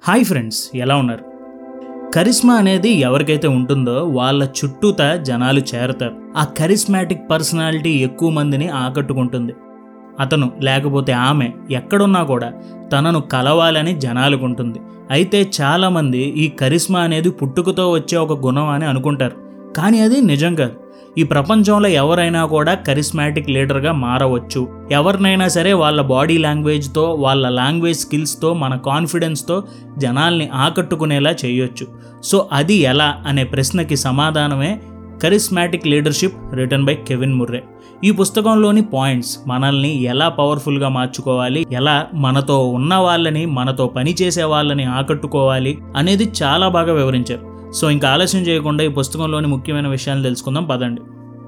hi friends ఎలా ఉన్నారు Karizma అనేది ఎవరికైతే ఉంటుందో వాళ్ళ చుట్టూత జనాలు చేరతారు ఆ కరిస్మాటిక్ పర్సనాలిటీ ఎక్కువ మందిని ఆకట్టుకుంటుంది అతను లేకపోతే ఆమె ఎక్కడున్నా కూడా తనను కలవాలని జనాలకు ఉంటుంది అయితే చాలామంది ఈ కరిస్మా అనేది పుట్టుకతో వచ్చే ఒక గుణం అని అనుకుంటారు కానీ అది నిజం కాదు ఈ ప్రపంచంలో ఎవరైనా కూడా కరిస్మాటిక్ లీడర్గా మారవచ్చు ఎవరినైనా సరే వాళ్ళ బాడీ లాంగ్వేజ్తో వాళ్ళ లాంగ్వేజ్ స్కిల్స్తో మన కాన్ఫిడెన్స్తో జనాల్ని ఆకట్టుకునేలా చేయొచ్చు సో అది ఎలా అనే ప్రశ్నకి సమాధానమే charismatic leadership written by Kevin Murray ఈ పుస్తకంలోని పాయింట్స్ మనల్ని ఎలా పవర్ఫుల్గా మార్చుకోవాలి ఎలా మనతో ఉన్న వాళ్ళని మనతో పనిచేసే వాళ్ళని ఆకట్టుకోవాలి అనేది చాలా బాగా వివరించారు సో ఇంకా ఆలస్యం చేయకుండా ఈ పుస్తకంలోని ముఖ్యమైన విషయాలు తెలుసుకుందాం పదండి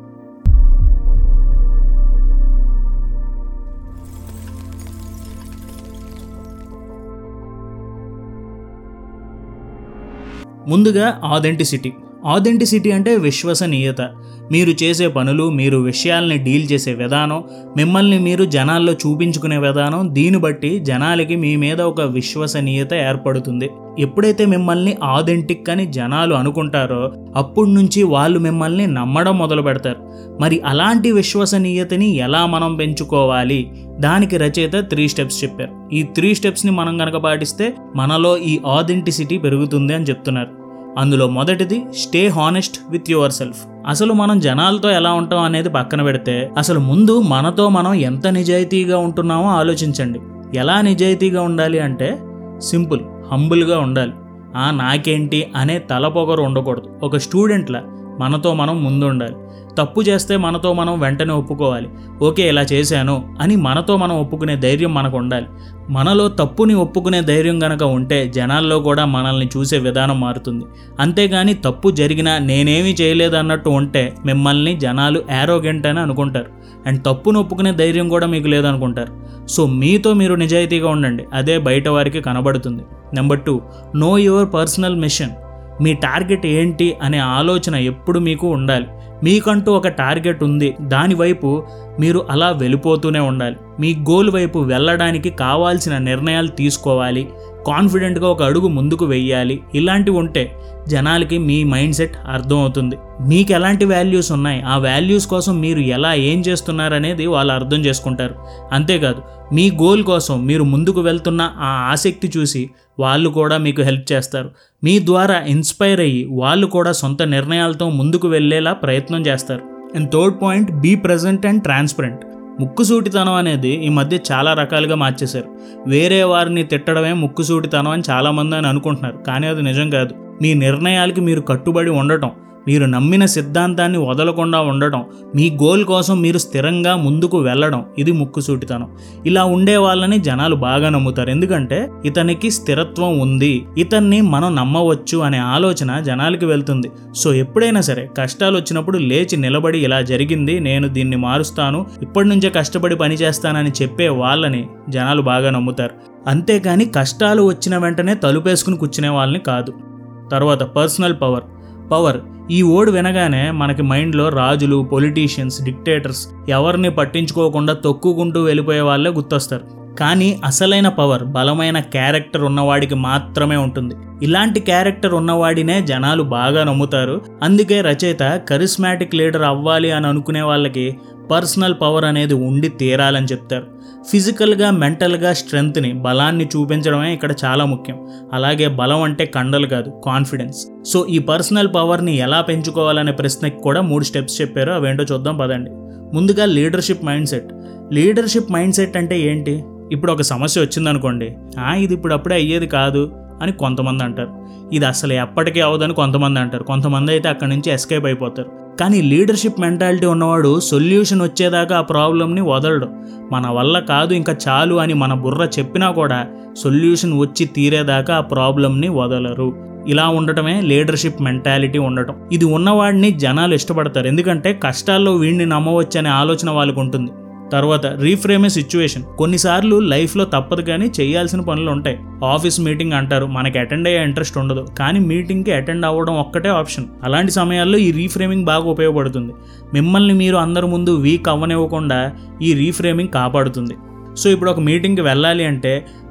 ముందుగా ఆథెంటిసిటీ ఆథెంటిసిటీ అంటే విశ్వసనీయత మీరు చేసే పనులు మీరు విషయాల్ని డీల్ చేసే విధానం మిమ్మల్ని మీరు జనాల్లో చూపించుకునే విధానం దీన్ని బట్టి జనాలకి మీ మీద ఒక విశ్వసనీయత ఏర్పడుతుంది ఎప్పుడైతే మిమ్మల్ని ఆథెంటిక్ అని జనాలు అనుకుంటారో అప్పటి నుంచి వాళ్ళు మిమ్మల్ని నమ్మడం మొదలు పెడతారు మరి అలాంటి విశ్వసనీయతని ఎలా మనం పెంచుకోవాలి దానికి రచయిత త్రీ స్టెప్స్ చెప్పారు ఈ త్రీ స్టెప్స్ని మనం కనుక పాటిస్తే మనలో ఈ ఆథెంటిసిటీ పెరుగుతుంది అని చెప్తున్నారు అందులో మొదటిది stay honest with your self అసలు మనం జనాలతో ఎలా ఉంటాం అనేది పక్కన పెడితే అసలు ముందు మనతో మనం ఎంత నిజాయితీగా ఉంటున్నామో ఆలోచించండి ఎలా నిజాయితీగా ఉండాలి అంటే సింపుల్ హంబుల్గా ఉండాలి ఆ నాకేంటి అనే తలపొగరు ఉండకూడదు ఒక స్టూడెంట్లా మనతో మనం ముందు ఉండాలి తప్పు చేస్తే మనతో మనం వెంటనే ఒప్పుకోవాలి ఓకే ఇలా చేశాను అని మనతో మనం ఒప్పుకునే ధైర్యం మనకు ఉండాలి మనలో తప్పుని ఒప్పుకునే ధైర్యం గనక ఉంటే జనాల్లో కూడా మనల్ని చూసే విధానం మారుతుంది అంతేగాని తప్పు జరిగినా నేనేమీ చేయలేదు అన్నట్టు ఉంటే మిమ్మల్ని జనాలు యారోగెంట్ అని అనుకుంటారు అండ్ తప్పును ఒప్పుకునే ధైర్యం కూడా మీకు లేదనుకుంటారు సో మీతో మీరు నిజాయితీగా ఉండండి అదే బయట వారికి కనబడుతుంది number two know your personal mission మీ టార్గెట్ ఏంటి అనే ఆలోచన ఎప్పుడు మీకు ఉండాలి మీకంటూ ఒక టార్గెట్ ఉంది దానివైపు మీరు అలా వెళ్ళిపోతూనే ఉండాలి మీ గోల్ వైపు వెళ్ళడానికి కావాల్సిన నిర్ణయాలు తీసుకోవాలి కాన్ఫిడెంట్గా ఒక అడుగు ముందుకు వెయ్యాలి ఇలాంటివి ఉంటే జనాలకి మీ మైండ్ సెట్ అర్థమవుతుంది మీకు ఎలాంటి వాల్యూస్ ఉన్నాయి ఆ వాల్యూస్ కోసం మీరు ఎలా ఏం చేస్తున్నారనేది వాళ్ళు అర్థం చేసుకుంటారు అంతేకాదు మీ గోల్ కోసం మీరు ముందుకు వెళ్తున్న ఆ ఆసక్తి చూసి వాళ్ళు కూడా మీకు హెల్ప్ చేస్తారు మీ ద్వారా ఇన్స్పైర్ అయ్యి వాళ్ళు కూడా సొంత నిర్ణయాలతో ముందుకు వెళ్ళేలా ప్రయత్నం చేస్తారు and third point be present and transparent ముక్కుసూటితనం అనేది ఈ మధ్య చాలా రకాలుగా మార్చేశారు వేరే వారిని తిట్టడమే ముక్కుసూటితనం అని చాలామంది అని అనుకుంటున్నారు కానీ అది నిజం కాదు మీ నిర్ణయాలకి మీరు కట్టుబడి ఉండటం మీరు నమ్మిన సిద్ధాంతాన్ని వదలకుండా ఉండటం మీ గోల్ కోసం మీరు స్థిరంగా ముందుకు వెళ్ళడం ఇది ముక్కుసూటితనం ఇలా ఉండే వాళ్ళని జనాలు బాగా నమ్ముతారు ఎందుకంటే ఇతనికి స్థిరత్వం ఉంది ఇతన్ని మనం నమ్మవచ్చు అనే ఆలోచన జనాలకి వెళ్తుంది సో ఎప్పుడైనా సరే కష్టాలు వచ్చినప్పుడు లేచి నిలబడి ఇలా జరిగింది నేను దీన్ని మారుస్తాను ఇప్పటి నుంచే కష్టపడి పనిచేస్తానని చెప్పే వాళ్ళని జనాలు బాగా నమ్ముతారు అంతేకాని కష్టాలు వచ్చిన వెంటనే తలుపేసుకుని కూర్చునే వాళ్ళని కాదు తర్వాత పర్సనల్ పవర్ పవర్ ఈ ఓడ్ వినగానే మనకి మైండ్లో రాజులు పొలిటీషియన్స్ డిక్టేటర్స్ ఎవరిని పట్టించుకోకుండా తొక్కుకుంటూ వెళ్ళిపోయే వాళ్ళే గుర్తొస్తారు కానీ అసలైన పవర్ బలమైన క్యారెక్టర్ ఉన్నవాడికి మాత్రమే ఉంటుంది ఇలాంటి క్యారెక్టర్ ఉన్నవాడినే జనాలు బాగా నమ్ముతారు అందుకే రచయిత కరిస్మాటిక్ లీడర్ అవ్వాలి అని అనుకునే వాళ్ళకి పర్సనల్ పవర్ అనేది ఉండి తీరాలని చెప్తారు ఫిజికల్గా మెంటల్గా స్ట్రెంగ్త్ని బలాన్ని చూపించడమే ఇక్కడ చాలా ముఖ్యం అలాగే బలం అంటే కండలు కాదు కాన్ఫిడెన్స్ సో ఈ పర్సనల్ పవర్ని ఎలా పెంచుకోవాలనే ప్రశ్నకి కూడా మూడు స్టెప్స్ చెప్పారు అవేంటో చూద్దాం పదండి ముందుగా leadership mind set leadership mind set అంటే ఏంటి ఇప్పుడు ఒక సమస్య వచ్చిందనుకోండి "ఆ, ఇది ఇప్పుడు అప్పుడే అయ్యేది కాదు అని కొంతమంది అంటారు ఇది అసలు ఎప్పటికీ అవదని కొంతమంది అంటారు కొంతమంది అయితే అక్కడి నుంచి ఎస్కేప్ అయిపోతారు కానీ లీడర్షిప్ మెంటాలిటీ ఉన్నవాడు సొల్యూషన్ వచ్చేదాకా ఆ ప్రాబ్లమ్ని వదలడు మన వల్ల కాదు ఇంకా చాలు అని మన బుర్ర చెప్పినా కూడా సొల్యూషన్ వచ్చి తీరేదాకా ఆ ప్రాబ్లమ్ని వదలరు ఇలా ఉండటమే లీడర్షిప్ మెంటాలిటీ ఉండటం ఇది ఉన్నవాడిని జనాలు ఇష్టపడతారు ఎందుకంటే కష్టాల్లో వీడిని నమ్మవచ్చు అనే ఆలోచన వాళ్ళకు ఉంటుంది తర్వాత రీఫ్రేమే సిచ్యువేషన్ కొన్నిసార్లు లైఫ్లో తప్పదు కానీ చేయాల్సిన పనులు ఉంటాయి ఆఫీస్ మీటింగ్ అంటారు మనకి అటెండ్ అయ్యే ఇంట్రెస్ట్ ఉండదు కానీ మీటింగ్కి అటెండ్ అవ్వడం ఒక్కటే ఆప్షన్ అలాంటి సమయాల్లో ఈ రీఫ్రేమింగ్ బాగా ఉపయోగపడుతుంది మిమ్మల్ని మీరు అందరి ముందు వీక్ అవ్వనివ్వకుండా ఈ రీఫ్రేమింగ్ కాపాడుతుంది సో ఇప్పుడు ఒక మీటింగ్కి వెళ్ళాలి అంటే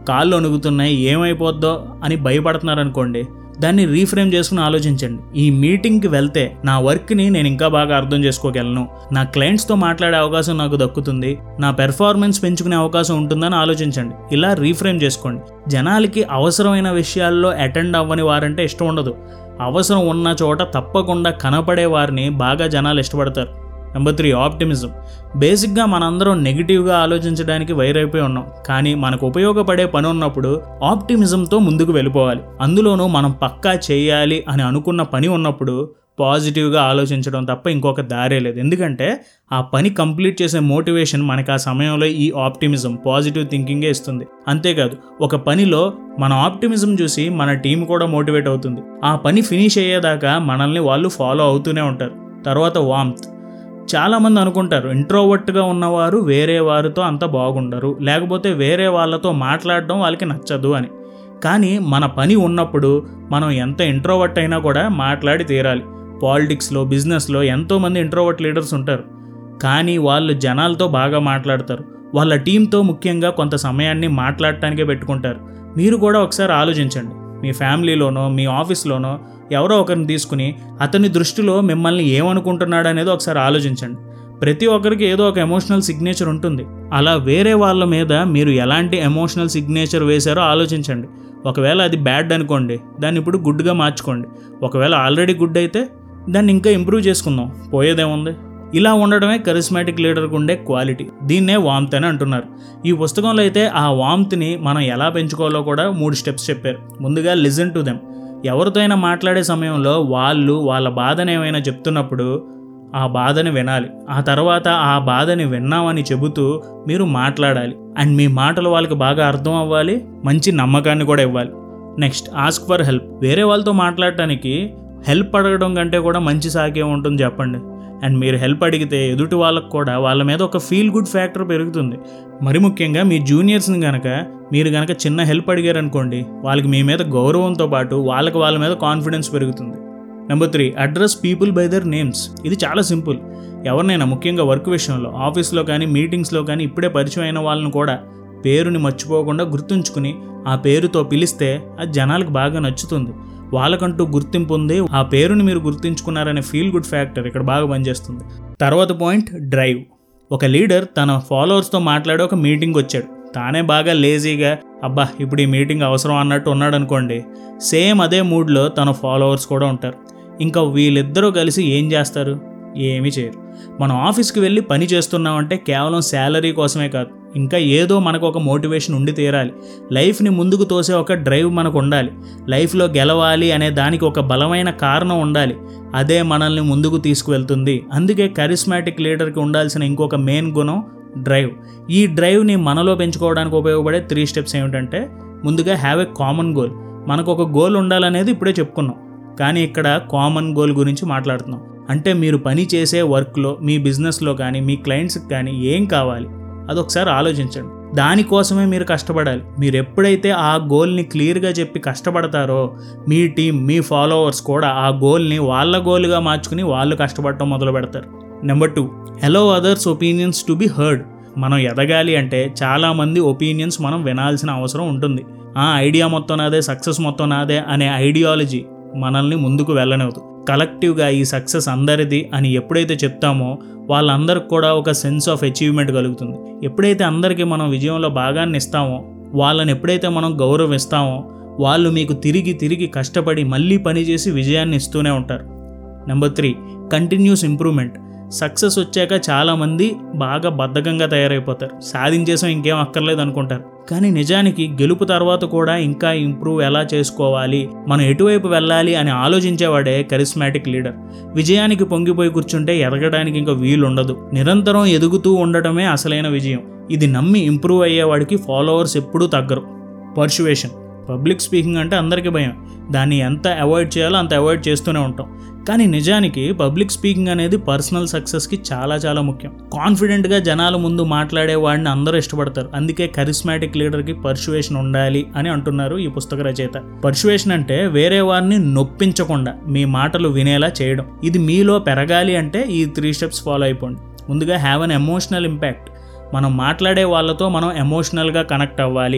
కాళ్ళు వణుకుతున్నాయి ఏమైపోద్దో అని భయపడుతున్నారు అనుకోండి దాన్ని రీఫ్రేమ్ చేసుకుని ఆలోచించండి ఈ మీటింగ్కి వెళ్తే నా వర్క్ని నేను ఇంకా బాగా అర్థం చేసుకోగలను నా క్లయింట్స్తో మాట్లాడే అవకాశం నాకు దక్కుతుంది నా పెర్ఫార్మెన్స్ పెంచుకునే అవకాశం ఉంటుందని ఆలోచించండి ఇలా రీఫ్రేమ్ చేసుకోండి జనాలకి అవసరమైన విషయాల్లో అటెండ్ అవ్వని వారంటే ఇష్టం ఉండదు అవసరం ఉన్న చోట తప్పకుండా కనపడే వారిని బాగా జనాలు ఇష్టపడతారు నెంబర్ త్రీ ఆప్టిమిజం బేసిక్గా మనందరం నెగిటివ్గా ఆలోచించడానికి వైరైపోయి ఉన్నాం కానీ మనకు ఉపయోగపడే పని ఉన్నప్పుడు ఆప్టిమిజంతో ముందుకు వెళ్ళిపోవాలి అందులోనూ మనం పక్కా చేయాలి అని అనుకున్న పని ఉన్నప్పుడు పాజిటివ్గా ఆలోచించడం తప్ప ఇంకొక దారే లేదు ఎందుకంటే ఆ పని కంప్లీట్ చేసే మోటివేషన్ మనకు ఆ సమయంలో ఈ ఆప్టిమిజం పాజిటివ్ థింకింగే ఇస్తుంది అంతేకాదు ఒక పనిలో మన ఆప్టిమిజం చూసి మన టీం కూడా మోటివేట్ అవుతుంది ఆ పని ఫినిష్ అయ్యేదాకా మనల్ని వాళ్ళు ఫాలో అవుతూనే ఉంటారు తర్వాత వామ్త్ చాలామంది అనుకుంటారు ఇంట్రోవర్ట్గా ఉన్నవారు వేరే వారితో అంత బాగుండరు లేకపోతే వేరే వాళ్ళతో మాట్లాడడం వాళ్ళకి నచ్చదు అని కానీ మన పని ఉన్నప్పుడు మనం ఎంత ఇంట్రోవర్ట్ అయినా కూడా మాట్లాడి తీరాలి పాలిటిక్స్లో బిజినెస్లో ఎంతోమంది ఇంట్రోవర్ట్ లీడర్స్ ఉంటారు కానీ వాళ్ళు జనాలతో బాగా మాట్లాడతారు వాళ్ళ టీంతో ముఖ్యంగా కొంత సమయాన్ని మాట్లాడటానికే పెట్టుకుంటారు మీరు కూడా ఒకసారి ఆలోచించండి మీ ఫ్యామిలీలోనో మీ ఆఫీస్లోనో ఎవరో ఒకరిని తీసుకుని అతని దృష్టిలో మిమ్మల్ని ఏమనుకుంటున్నాడు అనేది ఒకసారి ఆలోచించండి ప్రతి ఒక్కరికి ఏదో ఒక ఎమోషనల్ సిగ్నేచర్ ఉంటుంది అలా వేరే వాళ్ళ మీద మీరు ఎలాంటి ఎమోషనల్ సిగ్నేచర్ వేశారో ఆలోచించండి ఒకవేళ అది బ్యాడ్ అనుకోండి దాన్ని ఇప్పుడు గుడ్గా మార్చుకోండి ఒకవేళ ఆల్రెడీ గుడ్ అయితే దాన్ని ఇంకా ఇంప్రూవ్ చేసుకుందాం పోయేదేముంది ఇలా ఉండడమే కరిస్మాటిక్ లీడర్కి ఉండే క్వాలిటీ దీన్నే వామ్త్ అని అంటున్నారు ఈ పుస్తకంలో అయితే ఆ వామ్త్ని మనం ఎలా పెంచుకోవాలో కూడా మూడు స్టెప్స్ చెప్పారు ముందుగా లిజన్ టు దెమ్ ఎవరితో అయినా మాట్లాడే సమయంలో వాళ్ళు వాళ్ళ బాధను ఏమైనా చెప్తున్నప్పుడు ఆ బాధని వినాలి ఆ తర్వాత ఆ బాధని విన్నామని చెబుతూ మీరు మాట్లాడాలి అండ్ మీ మాటలు వాళ్ళకి బాగా అర్థం అవ్వాలి మంచి నమ్మకాన్ని కూడా ఇవ్వాలి నెక్స్ట్ ఆస్క్ ఫర్ హెల్ప్ వేరే వాళ్ళతో మాట్లాడటానికి హెల్ప్ అడగడం కంటే కూడా మంచి సాకే ఉంటుంది చెప్పండి అండ్ మీరు హెల్ప్ అడిగితే ఎదుటి వాళ్ళకు కూడా వాళ్ళ మీద ఒక ఫీల్ గుడ్ ఫ్యాక్టర్ పెరుగుతుంది మరి ముఖ్యంగా మీ జూనియర్స్ని కనుక మీరు కనుక చిన్న హెల్ప్ అడిగారనుకోండి వాళ్ళకి మీ మీద గౌరవంతో పాటు వాళ్ళకి వాళ్ళ మీద కాన్ఫిడెన్స్ పెరుగుతుంది number three address people by their names ఇది చాలా సింపుల్ ఎవరినైనా ముఖ్యంగా వర్క్ విషయంలో ఆఫీస్లో కానీ మీటింగ్స్లో కానీ ఇప్పుడే పరిచయం అయిన వాళ్ళని కూడా పేరుని మర్చిపోకుండా గుర్తుంచుకుని ఆ పేరుతో పిలిస్తే అది జనాలకు బాగా నచ్చుతుంది వాళ్ళకంటూ గుర్తింపు ఉంది ఆ పేరుని మీరు గుర్తించుకున్నారనే ఫీల్ గుడ్ ఫ్యాక్టర్ ఇక్కడ బాగా పనిచేస్తుంది తర్వాత పాయింట్ డ్రైవ్ ఒక లీడర్ తన ఫాలోవర్స్తో మాట్లాడే ఒక మీటింగ్ వచ్చాడు తానే బాగా లేజీగా అబ్బా ఇప్పుడు ఈ మీటింగ్ అవసరం అన్నట్టు ఉన్నాడు అనుకోండి సేమ్ అదే మూడ్లో తన ఫాలోవర్స్ కూడా ఉంటారు ఇంకా వీళ్ళిద్దరూ కలిసి ఏం చేస్తారు ఏమీ చేయరు మనం ఆఫీస్కి వెళ్ళి పని చేస్తున్నామంటే కేవలం శాలరీ కోసమే కాదు ఇంకా ఏదో మనకు ఒక మోటివేషన్ ఉండి తీరాలి లైఫ్ని ముందుకు తోసే ఒక డ్రైవ్ మనకు ఉండాలి లైఫ్లో గెలవాలి అనే దానికి ఒక బలమైన కారణం ఉండాలి అదే మనల్ని ముందుకు తీసుకువెళ్తుంది అందుకే కరిస్మాటిక్ లీడర్కి ఉండాల్సిన ఇంకొక మెయిన్ గుణం డ్రైవ్ ఈ డ్రైవ్ని మనలో పెంచుకోవడానికి ఉపయోగపడే త్రీ స్టెప్స్ ఏమిటంటే ముందుగా హ్యావ్ ఎ కామన్ గోల్ మనకు ఒక గోల్ ఉండాలనేది ఇప్పుడే చెప్పుకున్నాం కానీ ఇక్కడ కామన్ గోల్ గురించి మాట్లాడుతున్నాం అంటే మీరు పని చేసే వర్క్లో మీ బిజినెస్లో కానీ మీ క్లయింట్స్కి కానీ ఏం కావాలి అదొకసారి ఆలోచించండి దానికోసమే మీరు కష్టపడాలి మీరు ఎప్పుడైతే ఆ గోల్ని క్లియర్గా చెప్పి కష్టపడతారో మీ టీం మీ ఫాలోవర్స్ కూడా ఆ గోల్ని వాళ్ళ గోల్గా మార్చుకుని వాళ్ళు కష్టపడటం మొదలు పెడతారు number two allow others opinions to be heard మనం ఎదగాలి అంటే చాలామంది ఒపీనియన్స్ మనం వినాల్సిన అవసరం ఉంటుంది ఆ ఐడియా మొత్తం నాదే సక్సెస్ మొత్తం నాదే అనే ఐడియాలజీ మనల్ని ముందుకు వెళ్ళనివ్వదు కలెక్టివ్గా ఈ సక్సెస్ అందరిది అని ఎప్పుడైతే చెప్తామో వాళ్ళందరికి కూడా ఒక సెన్స్ ఆఫ్ అచీవ్మెంట్ కలుగుతుంది ఎప్పుడైతే అందరికీ మనం విజయంలో భాగాన్ని ఇస్తామో వాళ్ళని ఎప్పుడైతే మనం గౌరవిస్తామో వాళ్ళు మీకు తిరిగి తిరిగి కష్టపడి మళ్ళీ పనిచేసి విజయాన్ని ఇస్తూనే ఉంటారు number three continuous improvement success వచ్చాక చాలామంది బాగా బద్ధకంగా తయారైపోతారు సాధించేసాం ఇంకేం అక్కర్లేదు అనుకుంటారు కానీ నిజానికి గెలుపు తర్వాత కూడా ఇంకా ఇంప్రూవ్ ఎలా చేసుకోవాలి మనం ఎటువైపు వెళ్ళాలి అని ఆలోచించేవాడే కరిస్మాటిక్ లీడర్ విజయానికి పొంగిపోయి కూర్చుంటే ఎదగడానికి ఇంకా వీలు ఉండదు నిరంతరం ఎదుగుతూ ఉండటమే అసలైన విజయం ఇది నమ్మి ఇంప్రూవ్ అయ్యేవాడికి ఫాలోవర్స్ ఎప్పుడూ తగ్గరు పర్చువేషన్ పబ్లిక్ స్పీకింగ్ అంటే అందరికీ భయం దాన్ని ఎంత అవాయిడ్ చేయాలో అంత అవాయిడ్ చేస్తూనే ఉంటాం కానీ నిజానికి పబ్లిక్ స్పీకింగ్ అనేది పర్సనల్ సక్సెస్కి చాలా చాలా ముఖ్యం కాన్ఫిడెంట్గా జనాల ముందు మాట్లాడే వాడిని అందరూ ఇష్టపడతారు అందుకే కరిస్మాటిక్ లీడర్కి పర్సువేషన్ ఉండాలి అని అంటున్నారు ఈ పుస్తక రచయిత పర్సువేషన్ అంటే వేరే వారిని నొప్పించకుండా మీ మాటలు వినేలా చేయడం ఇది మీలో పెరగాలి అంటే ఈ త్రీ స్టెప్స్ ఫాలో అయిపోండి ముందుగా హ్యావ్ అన్ ఎమోషనల్ ఇంపాక్ట్ మనం మాట్లాడే వాళ్ళతో మనం ఎమోషనల్గా కనెక్ట్ అవ్వాలి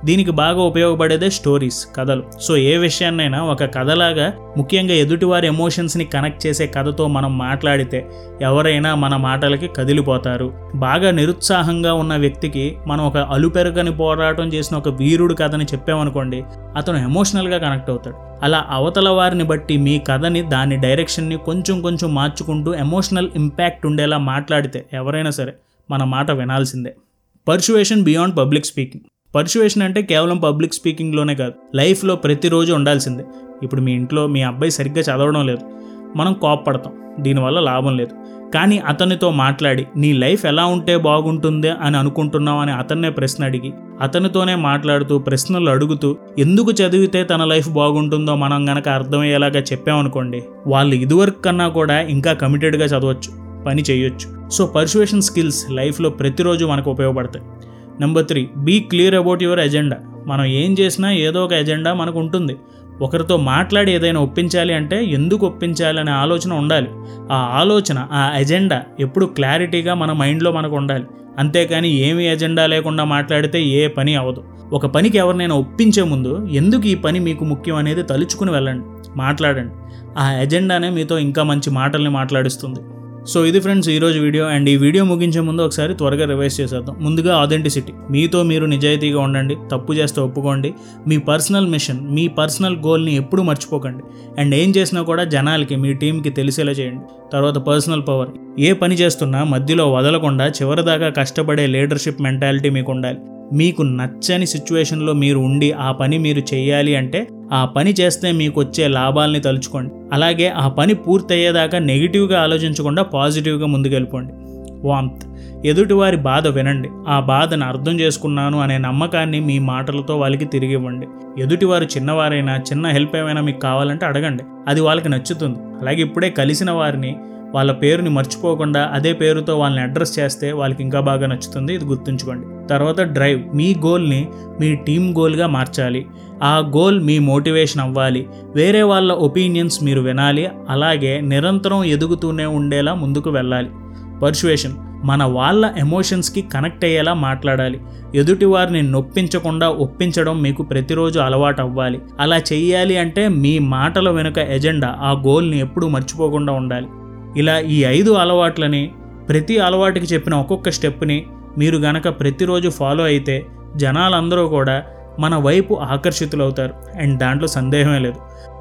దీనికి బాగా ఉపయోగపడేదే స్టోరీస్ కథలు సో ఏ విషయాన్నైనా ఒక కథలాగా ముఖ్యంగా ఎదుటివారి ఎమోషన్స్ని కనెక్ట్ చేసే కథతో మనం మాట్లాడితే ఎవరైనా మన మాటలకి కదిలిపోతారు బాగా నిరుత్సాహంగా ఉన్న వ్యక్తికి మనం ఒక అలుపెరగని పోరాటం చేసిన ఒక వీరుడు కథని చెప్పామనుకోండి అతను ఎమోషనల్గా కనెక్ట్ అవుతాడు అలా అవతల వారిని బట్టి మీ కథని దాని డైరెక్షన్ని కొంచెం కొంచెం మార్చుకుంటూ ఎమోషనల్ ఇంపాక్ట్ ఉండేలా మాట్లాడితే ఎవరైనా సరే మన మాట వినాల్సిందే persuasion beyond public speaking persuasion అంటే కేవలం పబ్లిక్ స్పీకింగ్లోనే కాదు లైఫ్లో ప్రతిరోజు ఉండాల్సిందే ఇప్పుడు మీ ఇంట్లో మీ అబ్బాయి సరిగ్గా చదవడం లేదు మనం కోప్పడతాం దీనివల్ల లాభం లేదు కానీ అతనితో మాట్లాడి నీ లైఫ్ ఎలా ఉంటే బాగుంటుంది అని అనుకుంటున్నావు అని అతన్నే ప్రశ్న అడిగి అతనితోనే మాట్లాడుతూ ప్రశ్నలు అడుగుతూ ఎందుకు చదివితే తన లైఫ్ బాగుంటుందో మనం గనక అర్థమయ్యేలాగా చెప్పామనుకోండి వాళ్ళు ఇదివరకు కన్నా కూడా ఇంకా కమిటెడ్గా చదవచ్చు పని చేయొచ్చు సో పర్సువేషన్ స్కిల్స్ లైఫ్లో ప్రతిరోజు మనకు ఉపయోగపడతాయి number three be clear about your agenda మనం ఏం చేసినా ఏదో ఒక ఎజెండా మనకు ఉంటుంది ఒకరితో మాట్లాడి ఏదైనా ఒప్పించాలి అంటే ఎందుకు ఒప్పించాలి అనే ఆలోచన ఉండాలి ఆ ఆలోచన ఆ ఎజెండా ఎప్పుడు క్లారిటీగా మన మైండ్లో మనకు ఉండాలి అంతేకాని ఏమి ఎజెండా లేకుండా మాట్లాడితే ఏ పని అవ్వదు ఒక పనికి ఎవరినైనా ఒప్పించే ముందు ఎందుకు ఈ పని మీకు ముఖ్యం అనేది తలుచుకుని వెళ్ళండి మాట్లాడండి ఆ ఎజెండానే మీతో ఇంకా మంచి మాటల్ని మాట్లాడిస్తుంది సో ఇది ఫ్రెండ్స్ ఈరోజు వీడియో అండ్ ఈ వీడియో ముగించే ముందు ఒకసారి త్వరగా రివైజ్ చేసేద్దాం ముందుగా ఆథెంటిసిటీ మీతో మీరు నిజాయితీగా ఉండండి తప్పు చేస్తే ఒప్పుకోండి మీ పర్సనల్ మిషన్ మీ పర్సనల్ గోల్ని ఎప్పుడూ మర్చిపోకండి అండ్ ఏం చేసినా కూడా జనాలకి మీ టీంకి తెలిసేలా చేయండి తర్వాత పర్సనల్ పవర్ ఏ పని చేస్తున్నా మధ్యలో వదలకుండా చివరిదాకా కష్టపడే లీడర్షిప్ మెంటాలిటీ మీకు ఉండాలి మీకు నచ్చని సిచ్యువేషన్లో మీరు ఉండి ఆ పని మీరు చేయాలి అంటే ఆ పని చేస్తే మీకు వచ్చే లాభాలని తలుచుకోండి అలాగే ఆ పని పూర్తయ్యేదాకా నెగిటివ్గా ఆలోచించకుండా పాజిటివ్గా ముందుకెళ్ళిపోండి వామ్త్ ఎదుటివారి బాధ వినండి ఆ బాధను అర్థం చేసుకున్నాను అనే నమ్మకాన్ని మీ మాటలతో వాళ్ళకి తిరిగి ఇవ్వండి ఎదుటివారు చిన్నవారైనా చిన్న హెల్ప్ ఏమైనా మీకు కావాలంటే అడగండి అది వాళ్ళకి నచ్చుతుంది అలాగే ఇప్పుడే కలిసిన వారిని వాళ్ళ పేరుని మర్చిపోకుండా అదే పేరుతో వాళ్ళని అడ్రస్ చేస్తే వాళ్ళకి ఇంకా బాగా నచ్చుతుంది ఇది గుర్తుంచుకోండి తర్వాత డ్రైవ్ మీ గోల్ని మీ టీమ్ గోల్గా మార్చాలి ఆ గోల్ మీ మోటివేషన్ అవ్వాలి వేరే వాళ్ళ ఒపీనియన్స్ మీరు వినాలి అలాగే నిరంతరం ఎదుగుతూనే ఉండేలా ముందుకు వెళ్ళాలి పర్సువేషన్ మన వాళ్ళ ఎమోషన్స్కి కనెక్ట్ అయ్యేలా మాట్లాడాలి ఎదుటి వారిని నొప్పించకుండా ఒప్పించడం మీకు ప్రతిరోజు అలవాటు అవ్వాలి అలా చెయ్యాలి అంటే మీ మాటల వెనుక ఎజెండా ఆ గోల్ని ఎప్పుడూ మర్చిపోకుండా ఉండాలి ఇలా ఈ ఐదు అలవాట్లని ప్రతి అలవాటుకి చెప్పిన ఒక్కొక్క స్టెప్ని మీరు గనక ప్రతిరోజు ఫాలో అయితే జనాలందరూ కూడా మన వైపు ఆకర్షితులవుతారు అండ్ దాంట్లో సందేహమే లేదు